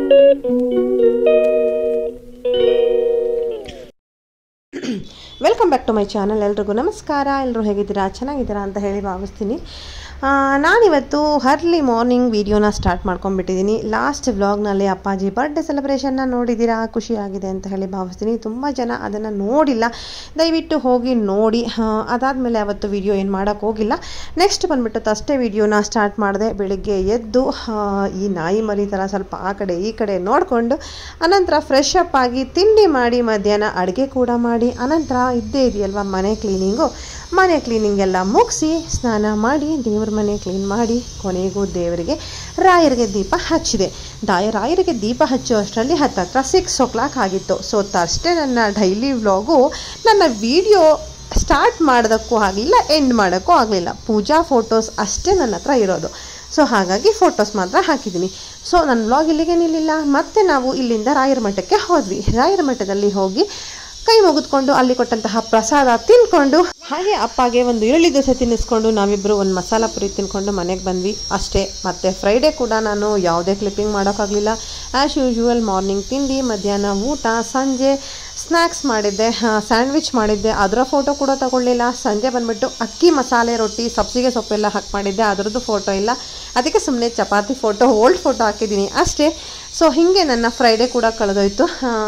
Welcome back to my channel ಎಲ್ರಿಗೂ ನಮಸ್ಕಾರ ಎಲ್ಲರೂ ಹೇಗಿದ್ದೀರಾ ಚೆನ್ನಾಗಿದ್ದೀರಾ ಅಂತ ಹೇಳಿ ಭಾವಿಸ್ತೀನಿ ಆ, ನಾನಿವತ್ತು ಹರ್ಲಿ ಮಾರ್ನಿಂಗ್ ವೀಡಿಯೋನ ಸ್ಟಾರ್ಟ್ ಮಾಡ್ಕೊಂಡ್ಬಿಟ್ಟಿದ್ದೀನಿ ಲಾಸ್ಟ್ ವ್ಲಾಗ್ನಲ್ಲಿ ಅಪ್ಪಾಜಿ ಬರ್ಡೇ ಸೆಲೆಬ್ರೇಷನ್ನ ನೋಡಿದ್ದೀರಾ ಖುಷಿಯಾಗಿದೆ ಅಂತ ಹೇಳಿ ಭಾವಿಸ್ತೀನಿ ತುಂಬ ಜನ ಅದನ್ನು ನೋಡಿಲ್ಲ ದಯವಿಟ್ಟು ಹೋಗಿ ನೋಡಿ ಆ, ಅದಾದಮೇಲೆ ಅವತ್ತು ವಿಡಿಯೋ ಏನು ಮಾಡೋಕ್ಕೆ ಹೋಗಿಲ್ಲ ನೆಕ್ಸ್ಟ್ ಬಂದುಬಿಟ್ಟು ತಷ್ಟೇ ವಿಡಿಯೋನ ಸ್ಟಾರ್ಟ್ ಮಾಡಿದೆ ಬೆಳಿಗ್ಗೆ ಎದ್ದು ಆ, ಈ ನಾಯಿ ಮರಿ ಥರ ಸ್ವಲ್ಪ ಆ ಕಡೆ ಈ ಕಡೆ ನೋಡಿಕೊಂಡು ಅನಂತರ ಫ್ರೆಶ್ ಅಪ್ ಆಗಿ ತಿಂಡಿ ಮಾಡಿ ಮಧ್ಯಾಹ್ನ ಅಡುಗೆ ಕೂಡ ಮಾಡಿ ಅನಂತರ ಇದ್ದೇ ಇದೆಯಲ್ವ ಮನೆ ಕ್ಲೀನಿಂಗು ಮನೆ ಕ್ಲೀನಿಂಗ್ ಎಲ್ಲ ಮುಗಿಸಿ ಸ್ನಾನ ಮಾಡಿ ದೇವ್ರ ಮನೆ ಕ್ಲೀನ್ ಮಾಡಿ ಕೊನೆಗೂ ದೇವರಿಗೆ ರಾಯರಿಗೆ ದೀಪ ಹಚ್ಚಿದೆ ದಾಯ ರಾಯರಿಗೆ ದೀಪ ಹಚ್ಚೋ ಅಷ್ಟರಲ್ಲಿ ಹತ್ತತ್ರ ಸಿಕ್ಸ್ ಓ ಕ್ಲಾಕ್ ಆಗಿತ್ತು ಸೊ ಅಷ್ಟೇ ನನ್ನ ಡೈಲಿ ವ್ಲಾಗು ನನ್ನ ವಿಡಿಯೋ ಸ್ಟಾರ್ಟ್ ಮಾಡೋದಕ್ಕೂ ಆಗಲಿಲ್ಲ ಎಂಡ್ ಮಾಡೋಕ್ಕೂ ಆಗಲಿಲ್ಲ ಪೂಜಾ ಫೋಟೋಸ್ ಅಷ್ಟೇ ನನ್ನ ಹತ್ರ ಇರೋದು ಸೊ ಹಾಗಾಗಿ ಫೋಟೋಸ್ ಮಾತ್ರ ಹಾಕಿದ್ದೀನಿ ಸೊ ನನ್ನ ವ್ಲಾಗ್ ಇಲ್ಲಿಗೆ ನಿಲ್ಲಿಲ್ಲ ಮತ್ತೆ ನಾವು ಇಲ್ಲಿಂದ ರಾಯರ ಮಠಕ್ಕೆ ಹೋದ್ವಿ ರಾಯರ ಮಠದಲ್ಲಿ ಹೋಗಿ ಕೈ ಮುಗಿದ್ಕೊಂಡು ಅಲ್ಲಿ ಕೊಟ್ಟಂತಹ ಪ್ರಸಾದ ತಿನ್ಕೊಂಡು ಹಾಗೆ ಅಪ್ಪಗೆ ಒಂದು ಈರುಳ್ಳಿ ದೋಸೆ ತಿನ್ನಿಸ್ಕೊಂಡು ನಾವಿಬ್ಬರು ಒಂದು ಮಸಾಲ ಪುರಿ ತಿನ್ಕೊಂಡು ಮನೆಗೆ ಬಂದ್ವಿ ಅಷ್ಟೇ ಮತ್ತು ಫ್ರೈಡೇ ಕೂಡ ನಾನು ಯಾವುದೇ ಕ್ಲಿಪ್ಪಿಂಗ್ ಮಾಡೋಕ್ಕಾಗಲಿಲ್ಲ ಆ್ಯಸ್ ಯೂಶ್ವಲ್ ಮಾರ್ನಿಂಗ್ ತಿಂಡಿ ಮಧ್ಯಾಹ್ನ ಊಟ ಸಂಜೆ ಸ್ನ್ಯಾಕ್ಸ್ ಮಾಡಿದ್ದೆ ಸ್ಯಾಂಡ್ವಿಚ್ ಮಾಡಿದ್ದೆ ಅದರ ಫೋಟೋ ಕೂಡ ತಗೊಳ್ಳಿಲ್ಲ ಸಂಜೆ ಬಂದುಬಿಟ್ಟು ಅಕ್ಕಿ ಮಸಾಲೆ ರೊಟ್ಟಿ ಸಬ್ಸಿಗೆ ಸೊಪ್ಪೆಲ್ಲ ಹಾಕಿ ಮಾಡಿದ್ದೆ ಅದರದ್ದು ಫೋಟೋ ಇಲ್ಲ ಅದಕ್ಕೆ ಸುಮ್ಮನೆ ಚಪಾತಿ ಫೋಟೋ ಓಲ್ಡ್ ಫೋಟೋ ಹಾಕಿದ್ದೀನಿ ಅಷ್ಟೇ ಸೊ ಹೀಗೆ ನನ್ನ ಫ್ರೈಡೇ ಕೂಡ ಕಳೆದೋಯ್ತು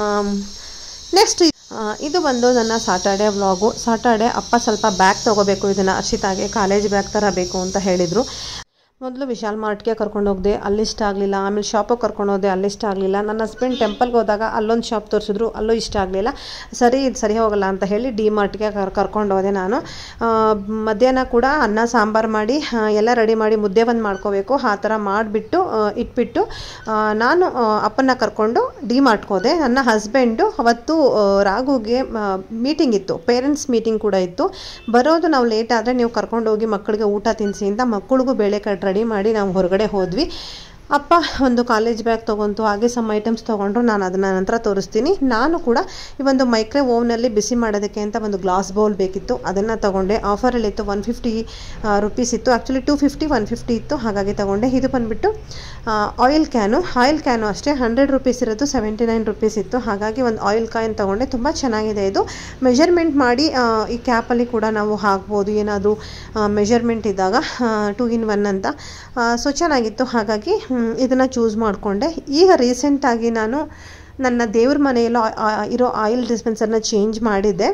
ನೆಕ್ಸ್ಟ್ ಇದು ಬಂದು ನನ್ನ ಸಾಟರ್ಡೆ ವ್ಲಾಗು ಸಾಟರ್ಡೆ ಅಪ್ಪ ಸ್ವಲ್ಪ ಬ್ಯಾಗ್ ತೊಗೋಬೇಕು ಇದನ್ನು ಅರ್ಷಿತಾಗೆ ಕಾಲೇಜ್ ಬ್ಯಾಗ್ ಥರ ಬೇಕು ಅಂತ ಹೇಳಿದರು ಮೊದಲು ವಿಶಾಲ್ ಮಾರ್ಟ್ಗೆ ಕರ್ಕೊಂಡು ಹೋಗಿದೆ ಅಲ್ಲಿ ಇಷ್ಟ ಆಗಲಿಲ್ಲ ಆಮೇಲೆ ಶಾಪಿಗೆ ಕರ್ಕೊಂಡು ಹೋದೆ ಅಲ್ಲಿ ಇಷ್ಟ ಆಗಲಿಲ್ಲ ನನ್ನ ಹಸ್ಬೆಂಡ್ ಟೆಂಪಲ್ಗೆ ಹೋದಾಗ ಅಲ್ಲೊಂದು ಶಾಪ್ ತೋರಿಸಿದ್ರು ಅಲ್ಲೂ ಇಷ್ಟ ಆಗಲಿಲ್ಲ ಸರಿ ಇದು ಸರಿ ಹೋಗಲ್ಲ ಅಂತ ಹೇಳಿ ಡಿ ಮಾರ್ಟ್ಗೆ ಕರ್ ಕರ್ಕೊಂಡು ಹೋದೆ ನಾನು ಆ, ಮಧ್ಯಾಹ್ನ ಕೂಡ ಅನ್ನ ಸಾಂಬಾರು ಮಾಡಿ ಆ, ಎಲ್ಲ ರೆಡಿ ಮಾಡಿ ಮುದ್ದೆ ಒಂದು ಮಾಡ್ಕೋಬೇಕು ಆ ಥರ ಮಾಡಿಬಿಟ್ಟು ಇಟ್ಬಿಟ್ಟು ಆ, ನಾನು ಆ, ಅಪ್ಪನ್ನ ಕರ್ಕೊಂಡು ಡಿ ಮಾರ್ಟ್ಗೆ ಹೋದೆ ನನ್ನ ಹಸ್ಬೆಂಡು ಅವತ್ತು ಆ, ರಾಘುಗೆ ಮೀಟಿಂಗ್ ಇತ್ತು ಪೇರೆಂಟ್ಸ್ ಮೀಟಿಂಗ್ ಕೂಡ ಇತ್ತು ಬರೋದು ನಾವು ಲೇಟ್ ಆದರೆ ನೀವು ಕರ್ಕೊಂಡು ಹೋಗಿ ಮಕ್ಕಳಿಗೆ ಊಟ ತಿನ್ನಿಸಿ ಅಂತ ಮಕ್ಕಳಿಗೂ ಬೇಳೆ ಕಟ್ ರೆಡಿ ಮಾಡಿ ನಾವು ಹೊರಗಡೆ ಹೋದ್ವಿ ಅಪ್ಪ ಒಂದು ಕಾಲೇಜ್ ಬ್ಯಾಗ್ ತೊಗೊಂತು ಹಾಗೆ ಸಮ್ ಐಟಮ್ಸ್ ತೊಗೊಂಡ್ರು ನಾನು ಅದನ್ನು ನಂತರ ತೋರಿಸ್ತೀನಿ ನಾನು ಕೂಡ ಈ ಒಂದು ಮೈಕ್ರೋವೇವ್ ಓವ್ನಲ್ಲಿ ಬಿಸಿ ಮಾಡೋದಕ್ಕೆ ಅಂತ ಒಂದು ಗ್ಲಾಸ್ ಬೌಲ್ ಬೇಕಿತ್ತು ಅದನ್ನು ತೊಗೊಂಡೆ ಆಫರಲ್ಲಿತ್ತು ಒನ್ ಫಿಫ್ಟಿ ರುಪೀಸ್ ಇತ್ತು actually two fifty one fifty ಇತ್ತು ಹಾಗಾಗಿ ತೊಗೊಂಡೆ ಇದು ಬಂದುಬಿಟ್ಟು ಆಯಿಲ್ ಕ್ಯಾನು ಆಯಿಲ್ ಕ್ಯಾನು ಅಷ್ಟೇ ಹಂಡ್ರೆಡ್ ರುಪೀಸ್ ಇರೋದು ಸೆವೆಂಟಿ ನೈನ್ ರುಪೀಸ್ ಇತ್ತು ಹಾಗಾಗಿ ಒಂದು ಆಯಿಲ್ ಕ್ಯಾನ್ ತೊಗೊಂಡೆ ತುಂಬ ಚೆನ್ನಾಗಿದೆ ಇದು ಮೆಷರ್ಮೆಂಟ್ ಮಾಡಿ ಆ, ಈ ಕ್ಯಾಪಲ್ಲಿ ಕೂಡ ನಾವು ಹಾಕ್ಬೋದು ಏನಾದರೂ ಮೆಷರ್ಮೆಂಟ್ ಇದ್ದಾಗ ಟೂ ಇನ್ ಒನ್ ಅಂತ ಸೊ ಚೆನ್ನಾಗಿತ್ತು ಹಾಗಾಗಿ ಇದನ್ನು ಚೂಸ್ ಮಾಡಿಕೊಂಡೆ ಈಗ ರೀಸೆಂಟಾಗಿ ನಾನು ನನ್ನ ದೇವ್ರ ಮನೆಯಲ್ಲೋ ಆ- ಆ- ಇರೋ ಆಯಿಲ್ ಡಿಸ್ಪೆನ್ಸರ್ನ ಚೇಂಜ್ ಮಾಡಿದ್ದೆ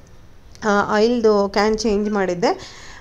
ಆಯಿಲ್ದು ಕ್ಯಾನ್ ಚೇಂಜ್ ಮಾಡಿದ್ದೆ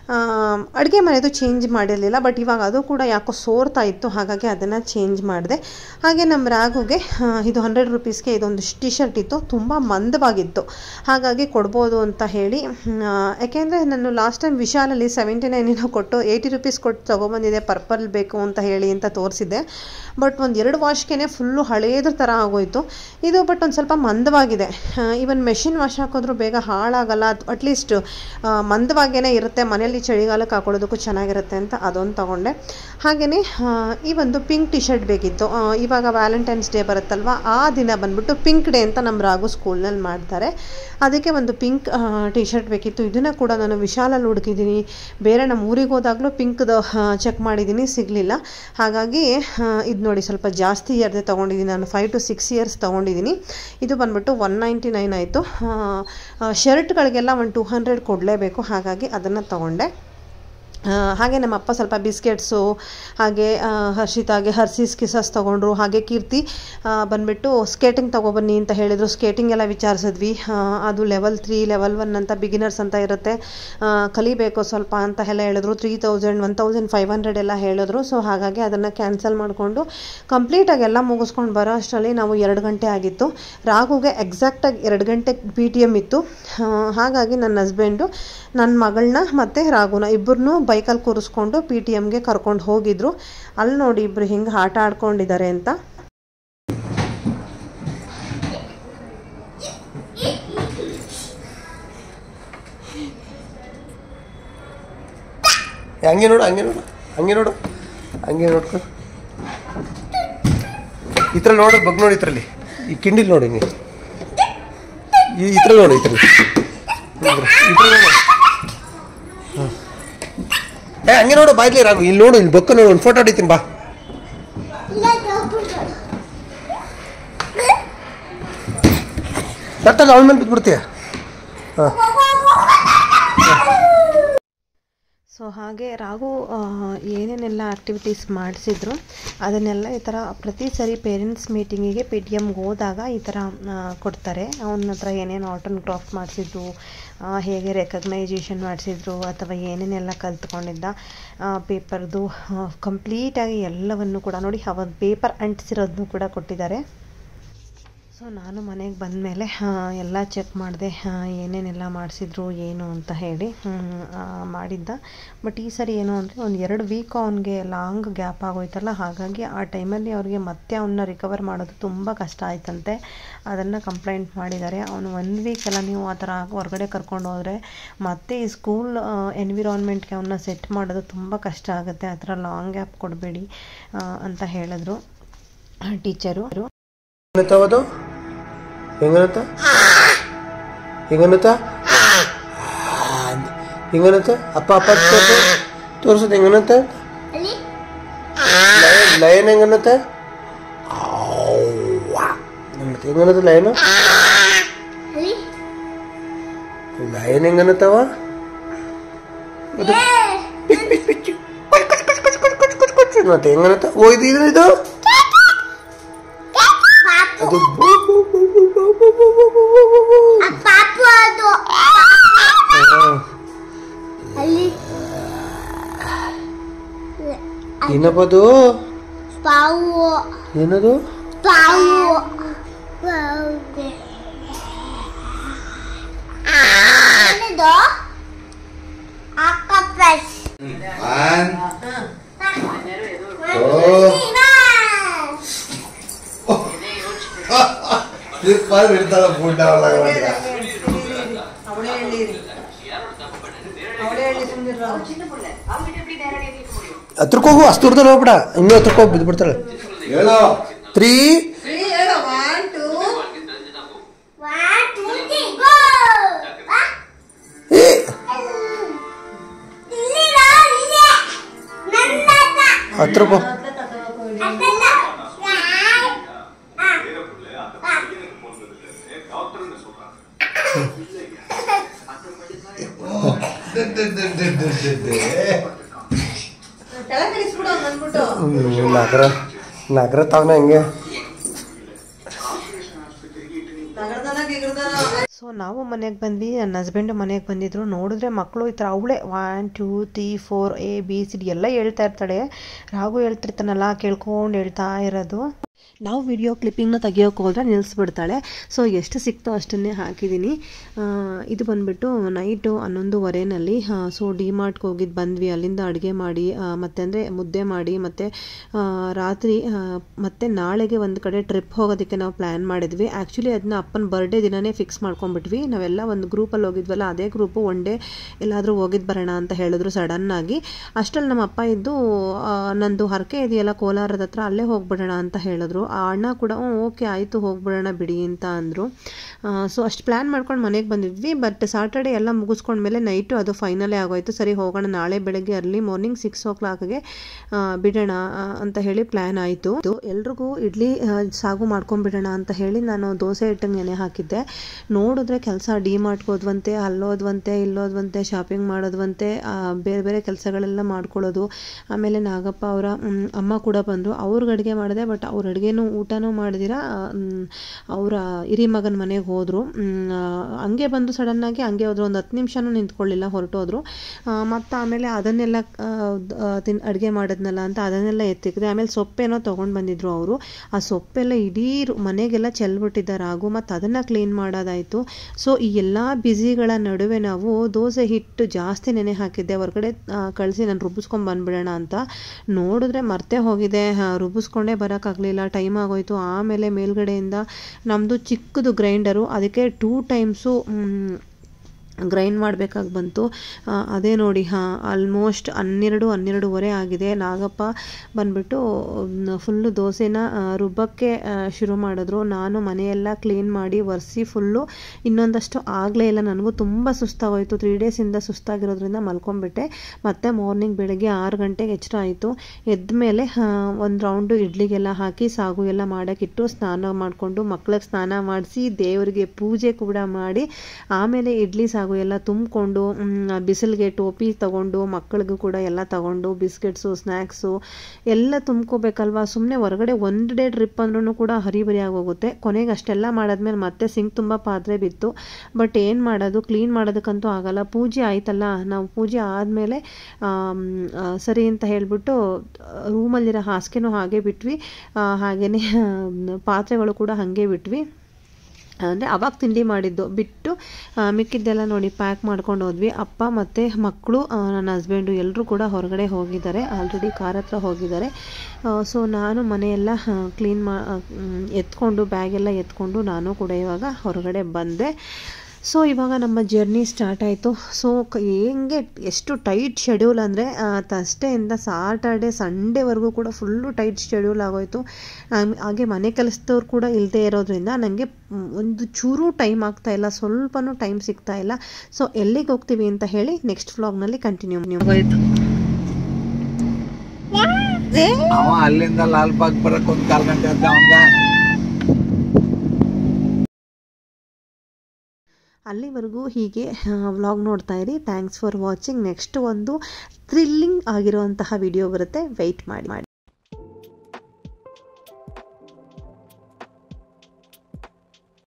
ಅಡುಗೆ ಮನೆದು ಚೇಂಜ್ ಮಾಡಿರಲಿಲ್ಲ ಬಟ್ ಇವಾಗ ಅದು ಕೂಡ ಯಾಕೋ ಸೋರ್ತಾ ಇತ್ತು ಹಾಗಾಗಿ ಅದನ್ನು ಚೇಂಜ್ ಮಾಡಿದೆ ಹಾಗೆ ನಮ್ಮ ರಾಘುಗೆ ಆ, ಇದು ಹಂಡ್ರೆಡ್ ರುಪೀಸ್ಗೆ ಇದೊಂದು ಟಿ ಶರ್ಟ್ ಇತ್ತು ತುಂಬ ಮಂದವಾಗಿತ್ತು ಹಾಗಾಗಿ ಕೊಡ್ಬೋದು ಅಂತ ಹೇಳಿ ಆ, ಯಾಕೆಂದರೆ ನಾನು ಲಾಸ್ಟ್ ಟೈಮ್ ವಿಶಾಲಲ್ಲಿ ಸೆವೆಂಟಿ ನೈನಿನ ಕೊಟ್ಟು ಏಯ್ಟಿ ರುಪೀಸ್ ಕೊಟ್ಟು ತೊಗೊಬಂದಿದೆ ಪರ್ಪಲ್ ಬೇಕು ಅಂತ ಹೇಳಿ ಅಂತ ತೋರಿಸಿದ್ದೆ ಬಟ್ ಒಂದು ಎರಡು ವಾಶ್ಗೆ ಫುಲ್ಲು ಹಳೇದ್ರ ಥರ ಆಗೋಯ್ತು ಇದು ಬಟ್ ಒಂದು ಸ್ವಲ್ಪ ಮಂದವಾಗಿದೆ ಈವನ್ ಮೆಷಿನ್ ವಾಶ್ ಹಾಕಿದ್ರೂ ಬೇಗ ಹಾಳಾಗಲ್ಲ ಅಟ್ಲೀಸ್ಟ್ ಮಂದವಾಗೇ ಇರುತ್ತೆ ಮನೆಯಲ್ಲಿ ಚಳಿಗಾಲಕ್ಕೆ ಹಾಕೊಳ್ಳೋದಕ್ಕೂ ಚೆನ್ನಾಗಿರುತ್ತೆ ಅಂತ ಅದೊಂದು ತೊಗೊಂಡೆ ಹಾಗೆಯೇ ಈ ಒಂದು ಪಿಂಕ್ ಟಿ ಶರ್ಟ್ ಬೇಕಿತ್ತು ಆ, ಇವಾಗ ವ್ಯಾಲೆಂಟೈನ್ಸ್ ಡೇ ಬರುತ್ತಲ್ವ ಆ ದಿನ ಬಂದ್ಬಿಟ್ಟು ಪಿಂಕ್ ಡೇ ಅಂತ ನಮ್ಮ ರಾಗು ಸ್ಕೂಲ್ನಲ್ಲಿ ಮಾಡ್ತಾರೆ ಅದಕ್ಕೆ ಒಂದು ಪಿಂಕ್ ಟಿ ಶರ್ಟ್ ಬೇಕಿತ್ತು ಇದನ್ನು ಕೂಡ ನಾನು ವಿಶಾಲಲ್ಲಿ ಹುಡುಕಿದ್ದೀನಿ ಬೇರೆ ನಮ್ಮ ಊರಿಗೆ ಹೋದಾಗಲೂ ಪಿಂಕ್ದು ಚೆಕ್ ಮಾಡಿದ್ದೀನಿ ಸಿಗಲಿಲ್ಲ ಹಾಗಾಗಿ ಇದು ನೋಡಿ ಸ್ವಲ್ಪ ಜಾಸ್ತಿ ಇಯರ್ದೆ ತೊಗೊಂಡಿದ್ದೀನಿ ನಾನು ಫೈವ್ ಟು ಸಿಕ್ಸ್ ಇಯರ್ಸ್ ತೊಗೊಂಡಿದ್ದೀನಿ ಇದು ಬಂದ್ಬಿಟ್ಟು ಒನ್ ನೈಂಟಿ ನೈನ್ ಆಯಿತು ಶರ್ಟ್ಗಳಿಗೆಲ್ಲ ಒಂದು ಟೂ ಹಂಡ್ರೆಡ್ ಕೊಡಲೇಬೇಕು ಹಾಗಾಗಿ ಅದನ್ನು ತೊಗೊಂಡೆ ಆ, ಹಾಗೆ ನಮ್ಮ ಅಪ್ಪ ಸ್ವಲ್ಪ ಬಿಸ್ಕೆಟ್ಸು ಹಾಗೆ ಆ, ಹರ್ಷಿತಾಗೆ ಹರ್ಸೀಸ್ ಕಿಸಸ್ ತೊಗೊಂಡ್ರು ಹಾಗೆ ಕೀರ್ತಿ ಆ, ಬಂದ್ಬಿಟ್ಟು ಸ್ಕೇಟಿಂಗ್ ತೊಗೊಬನ್ನಿ ಅಂತ ಹೇಳಿದರು ಸ್ಕೇಟಿಂಗ್ ಎಲ್ಲ ವಿಚಾರಿಸಿದ್ವಿ ಆ, ಅದು ಲೆವೆಲ್ ತ್ರೀ ಲೆವೆಲ್ ಒನ್ ಅಂತ ಬಿಗಿನರ್ಸ್ ಅಂತ ಇರುತ್ತೆ ಆ, ಕಲಿಬೇಕು ಸ್ವಲ್ಪ ಅಂತ ಎಲ್ಲ ಹೇಳಿದ್ರು three thousand one thousand five hundred ಎಲ್ಲ ಹೇಳಿದ್ರು ಸೊ ಹಾಗಾಗಿ ಅದನ್ನು ಕ್ಯಾನ್ಸಲ್ ಮಾಡಿಕೊಂಡು ಕಂಪ್ಲೀಟಾಗಿ ಎಲ್ಲ ಮುಗಿಸ್ಕೊಂಡು ಬರೋ ಅಷ್ಟರಲ್ಲಿ ನಾವು ಎರಡು ಗಂಟೆ ಆಗಿತ್ತು ರಾಘುಗೆ ಎಕ್ಸಾಕ್ಟಾಗಿ ಎರಡು ಗಂಟೆ ಪಿ ಟಿ ಎಮ್ ಇತ್ತು ಆ, ಹಾಗಾಗಿ ನನ್ನ ಹಸ್ಬೆಂಡು ನನ್ನ ಮಗಳನ್ನ ಮತ್ತು ರಾಘುನ ಇಬ್ಬರನ್ನೂ ಬೈಕಲ್ಲಿ ಕೂರಿಸ್ಕೊಂಡು ಪಿ ಟಿ ಎಮ್ಗೆ ಕರ್ಕೊಂಡು ಹೋಗಿದ್ರು ಅಲ್ಲಿ ನೋಡಿ ಇಬ್ಬರು ಹಿಂಗೆ ಆಟ ಆಡ್ಕೊಂಡಿದ್ದಾರೆ ಅಂತ ಏ, ಹಂಗೆ ನೋಡು ಹಂಗೆ ನೋಡು ಹಂಗೆ ನೋಡು ಹಂಗೆ ನೋಡ್ಕೊ ಇದ್ರಲ್ಲಿ ನೋಡು ಬಗ್ ನೋಡಿ ಇದ್ರಲ್ಲಿ ಈ ಕಿಂಡಿಲ್ ನೋಡಿ ಹಿಂಗೆ ಈ ಇದ್ರಲ್ಲಿ ನೋಡು ಇದ್ರಲ್ಲಿ ಇದ್ರಲ್ಲಿ ನೋಡು ಹ್ಮ್. ಏ ಹಂಗೆ ನೋಡು ಬಾಯ್ಲಿ ರಾಗು ಇಲ್ಲಿ ನೋಡು ಇಲ್ಲಿ ಬೊಕ್ಕ ನೋಡು ಒಂದು ಫೋಟೋ ಹೊಡಿತೀನಿ ಬಾ ಕರೆಕ್ಟಾಗಿ ಅವಳ ಮೇಲೆ ಬಿದ್ದುಬಿಡ್ತೀಯ ಹಾಂ ಸೊ ಹಾಗೆ ರಾಘು ಆ, ಏನೇನೆಲ್ಲ ಆ್ಯಕ್ಟಿವಿಟೀಸ್ ಮಾಡಿಸಿದ್ರು ಅದನ್ನೆಲ್ಲ ಈ ಥರ ಪ್ರತಿ ಸರಿ ಪೇರೆಂಟ್ಸ್ ಮೀಟಿಂಗಿಗೆ ಪಿ ಟಿ ಎಮ್ಗೆ ಹೋದಾಗ ಈ ಥರ ಆ, ಕೊಡ್ತಾರೆ ಅವನ ಹತ್ರ ಏನೇನು ಆರ್ಟ್ ಆ್ಯಂಡ್ ಕ್ರಾಫ್ಟ್ ಮಾಡಿಸಿದ್ರು ಹೇಗೆ ರೆಕಗ್ನೈಜೇಷನ್ ಮಾಡಿಸಿದ್ರು ಅಥವಾ ಏನೇನೆಲ್ಲ ಕಲ್ತ್ಕೊಂಡಿದ್ದ ಪೇಪರ್ದು ಕಂಪ್ಲೀಟಾಗಿ ಎಲ್ಲವನ್ನು ಕೂಡ ನೋಡಿ ಆ ಒಂದು ಪೇಪರ್ ಅಂಟಿಸಿರೋದನ್ನು ಕೂಡ ಕೊಟ್ಟಿದ್ದಾರೆ ಸೊ ನಾನು ಮನೆಗೆ ಬಂದಮೇಲೆ ಎಲ್ಲ ಚೆಕ್ ಮಾಡಿದೆ ಏನೇನೆಲ್ಲ ಮಾಡಿಸಿದ್ರು ಏನು ಅಂತ ಹೇಳಿ ಹ್ಮ್, ಆ, ಮಾಡಿದ್ದ ಬಟ್ ಈ ಸರಿ ಏನು ಅಂದರೆ ಒಂದು ಎರಡು ವೀಕ್ ಅವನಿಗೆ ಲಾಂಗ್ ಗ್ಯಾಪ್ ಆಗೋಯ್ತಲ್ಲ ಹಾಗಾಗಿ ಆ ಟೈಮಲ್ಲಿ ಅವ್ರಿಗೆ ಮತ್ತೆ ಅವನ್ನ ರಿಕವರ್ ಮಾಡೋದು ತುಂಬ ಕಷ್ಟ ಆಯ್ತಂತೆ ಅದನ್ನು ಕಂಪ್ಲೇಂಟ್ ಮಾಡಿದ್ದಾರೆ ಅವನು ಒನ್ ವೀಕ್ ಎಲ್ಲ ನೀವು ಆ ಥರ ಹೊರಗಡೆ ಕರ್ಕೊಂಡು ಹೋದರೆ ಮತ್ತೆ ಈ ಸ್ಕೂಲ್ ಎನ್ವಿರಾನ್ಮೆಂಟ್ಗೆ ಅವನ್ನ ಸೆಟ್ ಮಾಡೋದು ತುಂಬ ಕಷ್ಟ ಆಗುತ್ತೆ ಆ ಥರ ಲಾಂಗ್ ಗ್ಯಾಪ್ ಕೊಡಬೇಡಿ ಅಂತ ಹೇಳಿದ್ರು ಟೀಚರು ಏನತ್ತವದು ಹೆಂಗನತ್ತ ಹೆಂಗನತ್ತ ಹೆಂಗನತ್ತ ಅಪ್ಪ ಅಪ್ಪ ತೋರ್ಸು ತೋರ್ಸೋದು ಹೆಂಗನತ್ತ ಲಯನ್ ಲಯನ್ ಹೆಂಗನತ್ತ ಹೆಂಗನತ್ತ ಲಯನ್ ಲಯನ್ ಹೆಂಗನತ್ತವ ಅದು ಪಿಚ್ ಪಿಚ್ ಪಿಚ್ ಕುಚ್ ಕುಚ್ ಕುಚ್ ಕುಚ್ ಕುಚ್ ಕುಚ್ ಕುಚ್ ಕುಚ್ ಮತ್ತೆ ಹೆಂಗನತ್ತ ಓ ಇದು ಇದು ಇದು ಅದು ಬೂ ಬೂ ಬೂ ಬೂ ಬೂ ಬೂ ಬೂ ಬೂ ಬೂ ಬೂ ಬೂ ಬೂ. ಪಾಪು ಅದು ಹಾ. ಅಲ್ಲಿ ಏನಪ್ಪ ಅದು ಪಾವು ಏನದು ಪಾವು ಪಾವು ಏನಿದು octopus One, Depan berita bunda orang ಹತ್ರಕ್ಕೆ ಹೋಗು ಅಷ್ಟು ದೂರದಲ್ಲಿ ಹೋಗ್ಬೇಡ ಇನ್ನೂ ಹತ್ರಕ್ಕೆ ಹೋಗಿ ಬಿದ್ದುಬಿಡ್ತಾಳೆ Hello. Three One, two, three, go! Ah, ಏ ಇಲ್ಲಿರೋ, ಇಲ್ಲೇ. ನನ್ನ ಹತ್ರ. ಹತ್ರಕ್ಕೆ ಹೋಗು ಅತ್ತಲ್ಲ. ಆ, ಆ. ನಗರ ನಗರ ತಾವನ ಹೆಂಗೆ ಸೊ ನಾವು ಮನೆಗೆ ಬಂದ್ವಿ ನನ್ನ ಹಸ್ಬೆಂಡು ಮನೆಗೆ ಬಂದಿದ್ರು ನೋಡಿದ್ರೆ ಮಕ್ಕಳು ಈ ಥರ ಅವಳೆ one two three four A B C D ಎಲ್ಲ ಹೇಳ್ತಾ ಇರ್ತಾಳೆ ರಾಗು ಹೇಳ್ತಿರ್ತಾನಲ್ಲ ಕೇಳ್ಕೊಂಡು ಹೇಳ್ತಾ ಇರೋದು ನಾವು ವಿಡಿಯೋ ಕ್ಲಿಪ್ಪಿಂಗ್ನ ತೆಗಿಯೋಕೆ ಹೋದ್ರೆ ನಿಲ್ಲಿಸ್ಬಿಡ್ತಾಳೆ ಸೊ ಎಷ್ಟು ಸಿಕ್ತೋ ಅಷ್ಟನ್ನೇ ಹಾಕಿದ್ದೀನಿ ಆ, ಇದು ಬಂದ್ಬಿಟ್ಟು ನೈಟು ಹನ್ನೊಂದುವರೆನಲ್ಲಿ ಸೊ ಡಿ ಮಾರ್ಟ್ಗೆ ಹೋಗಿದ್ದು ಬಂದ್ವಿ ಅಲ್ಲಿಂದ ಅಡುಗೆ ಮಾಡಿ ಆ, ಮತ್ತೆ ಅಂದರೆ ಮುದ್ದೆ ಮಾಡಿ ಮತ್ತು ರಾತ್ರಿ ಆ, ಮತ್ತೆ ನಾಳೆಗೆ ಒಂದು ಕಡೆ ಟ್ರಿಪ್ ಹೋಗೋದಕ್ಕೆ ನಾವು ಪ್ಲ್ಯಾನ್ ಮಾಡಿದ್ವಿ ಆ್ಯಕ್ಚುಲಿ ಅದನ್ನ ಅಪ್ಪನ ಬರ್ಡೇ ದಿನನೇ ಫಿಕ್ಸ್ ಮಾಡ್ಕೊಂಡ್ಬಿಟ್ವಿ ನಾವೆಲ್ಲ ಒಂದು ಗ್ರೂಪಲ್ಲಿ ಹೋಗಿದ್ವಲ್ಲ ಅದೇ ಗ್ರೂಪು ಒನ್ ಡೇ ಎಲ್ಲಾದರೂ ಹೋಗಿದ್ದು ಬರೋಣ ಅಂತ ಹೇಳಿದ್ರು ಸಡನ್ನಾಗಿ ಅಷ್ಟರಲ್ಲಿ ನಮ್ಮ ಅಪ್ಪ ಇದ್ದು ಆ, ನಂದು ಹರಕೆ ಇದೆಯಲ್ಲ ಕೋಲಾರದ ಹತ್ರ ಅಲ್ಲೇ ಹೋಗ್ಬಿಡೋಣ ಅಂತ ಹೇಳಿದ್ರು ಆ ಅಣ್ಣ ಕೂಡ ಹ್ಞೂ ಓಕೆ ಆಯಿತು ಹೋಗ್ಬಿಡೋಣ ಬಿಡಿ ಅಂತ ಅಂದರು ಸೊ ಅಷ್ಟು ಪ್ಲ್ಯಾನ್ ಮಾಡ್ಕೊಂಡು ಮನೆಗೆ ಬಂದಿದ್ವಿ ಬಟ್ ಸಾಟರ್ಡೆ ಎಲ್ಲ ಮುಗಿಸ್ಕೊಂಡ್ಮೇಲೆ ನೈಟು ಅದು ಫೈನಲೇ ಆಗೋಯ್ತು ಸರಿ ಹೋಗೋಣ ನಾಳೆ ಬೆಳಗ್ಗೆ ಅರ್ಲಿ ಮಾರ್ನಿಂಗ್ ಸಿಕ್ಸ್ ಓ ಕ್ಲಾಕ್ಗೆ ಬಿಡೋಣ ಆ, ಅಂತ ಹೇಳಿ ಪ್ಲ್ಯಾನ್ ಆಯಿತು ಎಲ್ರಿಗೂ ಇಡ್ಲಿ ಆ, ಸಾಗು ಮಾಡ್ಕೊಂಡ್ಬಿಡೋಣ ಅಂತ ಹೇಳಿ ನಾನು ದೋಸೆ ಹಿಟ್ಟಿಗೆ ನೆನೆ ಹಾಕಿದ್ದೆ ನೋಡಿದ್ರೆ ಕೆಲಸ ಡಿ ಮಾರ್ಟ್ಗೆ ಹೋದ್ವಂತೆ ಅಲ್ಲೋದ್ವಂತೆ ಇಲ್ಲೋದ್ವಂತೆ ಶಾಪಿಂಗ್ ಮಾಡೋದ್ವಂತೆ ಆ, ಬೇರೆ ಬೇರೆ ಕೆಲಸಗಳೆಲ್ಲ ಮಾಡ್ಕೊಳ್ಳೋದು ಆಮೇಲೆ ನಾಗಪ್ಪ ಅವರ ಅಮ್ಮ ಕೂಡ ಬಂದರು ಅವ್ರಿಗೆ ಅಡುಗೆ ಮಾಡಿದೆ ಬಟ್ ಅವ್ರ ಅಡುಗೆನೂ ಊಟನೂ ಮಾಡಿದಿರ ಅವರ ಹಿರಿ ಮಗನ ಮನೆಗೆ ಹೋದರು ಹಂಗೆ ಬಂದು ಸಡನ್ನಾಗಿ ಹಂಗೆ ಹೋದ್ರು ಒಂದು ಹತ್ತು ನಿಮಿಷನೂ ನಿಂತ್ಕೊಳ್ಳಿಲ್ಲ ಹೊರಟೋದ್ರು ಮತ್ತು ಆಮೇಲೆ ಅದನ್ನೆಲ್ಲ ಆ, ದ್- ಆ, ತಿನ್ ಅಡುಗೆ ಮಾಡಿದ್ನಲ್ಲ ಅಂತ ಅದನ್ನೆಲ್ಲ ಎತ್ತಿಕ್ಕಿದೆ ಆಮೇಲೆ ಸೊಪ್ಪೇನೋ ತೊಗೊಂಡು ಬಂದಿದ್ರು ಅವರು ಆ ಸೊಪ್ಪೆಲ್ಲ ಇಡೀ ರು- ಮನೆಗೆಲ್ಲ ಚೆಲ್ಬಿಟ್ಟಿದ್ದಾರೆ ಹಾಗೂ ಮತ್ತು ಅದನ್ನು ಕ್ಲೀನ್ ಮಾಡೋದಾಯಿತು ಸೊ ಈ ಎಲ್ಲ ಬ್ಯುಸಿಗಳ ನಡುವೆ ನಾವು ದೋಸೆ ಹಿಟ್ಟು ಜಾಸ್ತಿ ನೆನೆ ಹಾಕಿದ್ದೆ ಹೊರಗಡೆ ಕಳಿಸಿ ನಾನು ರುಬ್ಬಿಸ್ಕೊಂಡು ಬಂದ್ಬಿಡೋಣ ಅಂತ ನೋಡಿದ್ರೆ ಮರ್ತೆ ಹೋಗಿದೆ ಆ, ರುಬ್ಬಿಸ್ಕೊಂಡೇ ಬರೋಕ್ಕಾಗಲಿಲ್ಲ ಟೈಮ್ ಆಗೋಯ್ತು ಆಮೇಲೆ ಮೇಲ್ಗಡೆಯಿಂದ ನಮ್ಮದು ಚಿಕ್ಕದು ಗ್ರೈಂಡರು ಅದಕ್ಕೆ ಟೂ ಟೈಮ್ಸು ಗ್ರೈಂಡ್ ಮಾಡಬೇಕಾಗಿ ಬಂತು ಆ, ಅದೇ ನೋಡಿ ಹಾಂ ಆಲ್ಮೋಸ್ಟ್ ಹನ್ನೆರಡು ಹನ್ನೆರಡೂವರೆ ಆಗಿದೆ ನಾಗಪ್ಪ ಬಂದ್ಬಿಟ್ಟು ಫುಲ್ಲು ದೋಸೆನ ಆ, ರುಬ್ಬಕ್ಕೆ ಆ, ಶುರು ಮಾಡಿದ್ರು ನಾನು ಮನೆಯೆಲ್ಲ ಕ್ಲೀನ್ ಮಾಡಿ ಒರೆಸಿ ಫುಲ್ಲು ಇನ್ನೊಂದಷ್ಟು ಆಗಲೇ ಇಲ್ಲ ನನಗೂ ತುಂಬ ಸುಸ್ತಾಗೋಯ್ತು ತ್ರೀ ಡೇಸಿಂದ ಸುಸ್ತಾಗಿರೋದ್ರಿಂದ ಮಲ್ಕೊಂಡ್ಬಿಟ್ಟೆ ಮತ್ತೆ ಮಾರ್ನಿಂಗ್ ಬೆಳಗ್ಗೆ ಆರು ಗಂಟೆಗೆ ಎಚ್ಚರ ಆಯಿತು ಎದ್ದ ಮೇಲೆ ಒಂದು ರೌಂಡು ಇಡ್ಲಿಗೆಲ್ಲ ಹಾಕಿ ಸಾಗು ಎಲ್ಲ ಮಾಡೋಕ್ಕಿಟ್ಟು ಸ್ನಾನ ಮಾಡಿಕೊಂಡು ಮಕ್ಳಿಗೆ ಸ್ನಾನ ಮಾಡಿಸಿ ದೇವರಿಗೆ ಪೂಜೆ ಕೂಡ ಮಾಡಿ ಆಮೇಲೆ ಇಡ್ಲಿ ಸಾಗು ಎಲ್ಲ ತುಂಬಿಕೊಂಡು ಬಿಸಿಲಿಗೆ ಟೋಪಿ ತಗೊಂಡು ಮಕ್ಕಳಿಗೂ ಕೂಡ ಎಲ್ಲ ತಗೊಂಡು ಬಿಸ್ಕೆಟ್ಸು ಸ್ನ್ಯಾಕ್ಸು ಎಲ್ಲ ತುಂಬ್ಕೋಬೇಕಲ್ವಾ ಸುಮ್ಮನೆ ಹೊರಗಡೆ ಒಂದು ಡೇ ಟ್ರಿಪ್ ಅಂದ್ರೂ ಕೂಡ ಹರಿಬರಿ ಆಗೋಗುತ್ತೆ ಕೊನೆಗೆ ಅಷ್ಟೆಲ್ಲ ಮಾಡಾದ್ಮೇಲೆ ಮತ್ತೆ ಸಿಂಕ್ ತುಂಬ ಪಾತ್ರೆ ಬಿತ್ತು ಬಟ್ ಏನು ಮಾಡೋದು ಕ್ಲೀನ್ ಮಾಡೋದಕ್ಕಂತೂ ಆಗಲ್ಲ ಪೂಜೆ ಆಯ್ತಲ್ಲ ನಾವು ಪೂಜೆ ಆದಮೇಲೆ ಸರಿ ಅಂತ ಹೇಳಿಬಿಟ್ಟು ರೂಮಲ್ಲಿರೋ ಹಾಸಿಗೆನೂ ಹಾಗೆ ಬಿಟ್ವಿ ಆ, ಹಾಗೇನೆ ಪಾತ್ರೆಗಳು ಕೂಡ ಹಾಗೆ ಬಿಟ್ವಿ ಅಂದರೆ ಅವಾಗ ತಿಂಡಿ ಮಾಡಿದ್ದು ಬಿಟ್ಟು ಆ, ಮಿಕ್ಕಿದ್ದೆಲ್ಲ ನೋಡಿ ಪ್ಯಾಕ್ ಮಾಡ್ಕೊಂಡು ಹೋದ್ವಿ ಅಪ್ಪ ಮತ್ತು ಮಕ್ಕಳು ನನ್ನ ಹಸ್ಬೆಂಡು ಎಲ್ಲರೂ ಕೂಡ ಹೊರಗಡೆ ಹೋಗಿದ್ದಾರೆ ಆಲ್ರೆಡಿ ಕಾರ್ ಹತ್ರ ಹೋಗಿದ್ದಾರೆ ಸೊ ನಾನು ಮನೆಯೆಲ್ಲ ಕ್ಲೀನ್ ಮಾ ಮ್, ಎತ್ಕೊಂಡು ಬ್ಯಾಗೆಲ್ಲ ಎತ್ಕೊಂಡು ನಾನು ಕೂಡ ಇವಾಗ ಹೊರಗಡೆ ಬಂದೆ ಸೊ ಇವಾಗ ನಮ್ಮ ಜರ್ನಿ ಸ್ಟಾರ್ಟ್ ಆಯಿತು ಸೊ ಹೆಂಗೆ ಎಷ್ಟು ಟೈಟ್ ಶೆಡ್ಯೂಲ್ ಅಂದರೆ ತಸ್ಡೆಯಿಂದ ಸಾಟರ್ಡೆ ಸಂಡೇವರೆಗೂ ಕೂಡ ಫುಲ್ಲು ಟೈಟ್ ಶೆಡ್ಯೂಲ್ ಆಗೋಯ್ತು ಆಮ್- ಹಾಗೆ ಮನೆ ಕೆಲಸದವ್ರು ಕೂಡ ಇಲ್ಲದೆ ಇರೋದ್ರಿಂದ ನನಗೆ ಒಂದು ಚೂರು ಟೈಮ್ ಆಗ್ತಾ ಇಲ್ಲ ಸ್ವಲ್ಪನೂ ಟೈಮ್ ಸಿಗ್ತಾ ಇಲ್ಲ ಸೊ ಎಲ್ಲಿಗೆ ಹೋಗ್ತೀವಿ ಅಂತ ಹೇಳಿ ನೆಕ್ಸ್ಟ್ ವ್ಲಾಗ್ನಲ್ಲಿ ಕಂಟಿನ್ಯೂ ಆಗೋಯ್ತು ಅವ ಅಲ್ಲಿಂದ ಲಾಲ್ ಬಾಗ್ ಬರಕ್ ಒಂದ್ ಕಾಲ್ ಗಂಟೆ ಅಂತ ಅವಂಗ ಅಲ್ಲಿವರೆಗೂ ಹೀಗೆ ವ್ಲಾಗ್ ನೋಡ್ತಾ ಇರಿ ಥ್ಯಾಂಕ್ಸ್ ಫಾರ್ ವಾಚಿಂಗ್ ನೆಕ್ಸ್ಟ್ ಒಂದು ಥ್ರಿಲ್ಲಿಂಗ್ ಆಗಿರುವಂತಹ ವಿಡಿಯೋ ಬರುತ್ತೆ ವೆಯ್ಟ್ ಮಾಡಿ ಮಾಡಿ